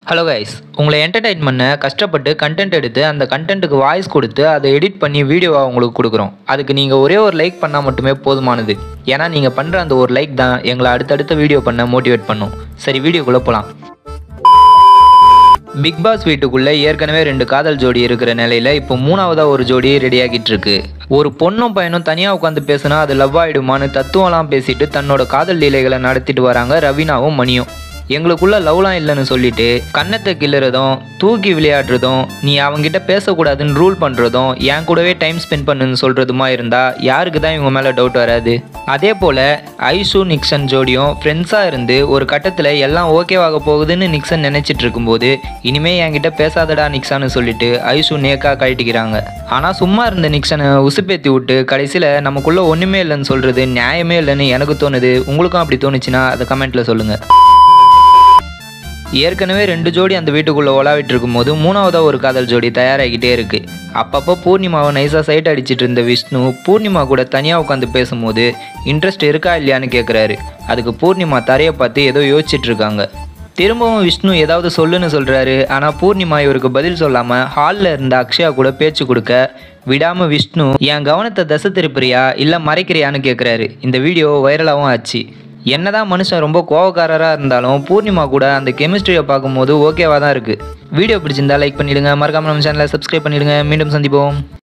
hello guys உங்களை entertain பண்ண கஷ்டப்பட்டு கண்டென்ட் எடுத்து அந்த கண்டென்ட்டுக்கு வாய்ஸ் கொடுத்து அதை எடிட் பண்ணி வீடியோவாக உங்களுக்கு கொடுக்குறோம் அதுக்கு நீங்கள் ஒரே ஒரு லைக் பண்ணால் மட்டுமே போதுமானது ஏன்னா நீங்கள் பண்ணுற அந்த ஒரு லைக் தான் எங்களை அடுத்தடுத்த வீடியோ பண்ண மோட்டிவேட் பண்ணும் சரி வீடியோக்குள்ளே போகலாம் பிக் பாஸ் வீட்டுக்குள்ள ஏற்கனவே ரெண்டு காதல் ஜோடி இருக்கிற நிலையில இப்போ மூணாவதா ஒரு ஜோடி ரெடி ஆகிட்டு இருக்கு ஒரு பொண்ணும் பையனும் தனியா உட்காந்து பேசினா அது லவ் ஆயிடுமான்னு தத்துவம்லாம் பேசிட்டு தன்னோட காதல் லீலைகளை நடத்திட்டு வராங்க ரவீனாவும் மணியும் எங்களுக்குள்ள லவ்லாம் இல்லைன்னு சொல்லிட்டு கன்னத்தை கிள்ளுறதும் தூக்கி விளையாடுறதும் நீ அவங்கிட்ட பேசக்கூடாதுன்னு ரூல் பண்ணுறதும் என் கூடவே டைம் ஸ்பெண்ட் பண்ணுன்னு சொல்கிறதுமா இருந்தால் யாருக்கு தான் இவங்க மேலே டவுட் வராது அதே போல் ஐஷு நிக்சன் ஜோடியும் ஃப்ரெண்ட்ஸாக இருந்து ஒரு கட்டத்தில் எல்லாம் ஓகேவாக போகுதுன்னு நிக்சன் நினச்சிட்டு இருக்கும்போது இனிமே என்கிட்ட பேசாதடா நிக்சான்னு சொல்லிட்டு ஐஷு நேக்கா கழட்டிக்கிறாங்க ஆனால் சும்மா இருந்த நிக்சனை உசுப்பேத்தி விட்டு கடைசியில் நமக்குள்ளே ஒன்றுமே இல்லைன்னு சொல்கிறது நியாயமே இல்லைன்னு எனக்கு தோணுது உங்களுக்கும் அப்படி தோணுச்சுன்னா அதை கமெண்ட்டில் சொல்லுங்கள் ஏற்கனவே ரெண்டு ஜோடி அந்த வீட்டுக்குள்ளே உலாவிட்டு இருக்கும்போது மூணாவதா ஒரு காதல் ஜோடி தயாராகிட்டே இருக்கு அப்பப்போ பூர்ணிமாவை நைஸாக சைட் அடிச்சிட்டு இருந்த விஷ்ணு பூர்ணிமா கூட தனியாக உட்காந்து பேசும்போது இன்ட்ரெஸ்ட் இருக்கா இல்லையான்னு கேட்குறாரு அதுக்கு பூர்ணிமா தரையை பார்த்து ஏதோ யோசிச்சுட்டு இருக்காங்க திரும்பவும் விஷ்ணு ஏதாவது சொல்லுன்னு சொல்கிறாரு ஆனால் பூர்ணிமா இவருக்கு பதில் சொல்லாமல் ஹாலில் இருந்த அக்ஷயா கூட பேச்சு கொடுக்க விடாமல் விஷ்ணு என் கவனத்தை தசை திருப்புறியா இல்லை மறைக்கிறியான்னு கேட்குறாரு இந்த வீடியோ வைரலாகவும் ஆச்சு என்னதான் மனுஷன் ரொம்ப கோவக்காரராக இருந்தாலும் பூர்ணிமா கூட அந்த கெமிஸ்ட்ரியை பார்க்கும்போது ஓகேவாக தான் இருக்குது வீடியோ பிடிச்சிருந்தா லைக் பண்ணிடுங்க மறக்காம நம்ம சேனலை சப்ஸ்கிரைப் பண்ணிடுங்க மீண்டும் சந்திப்போம்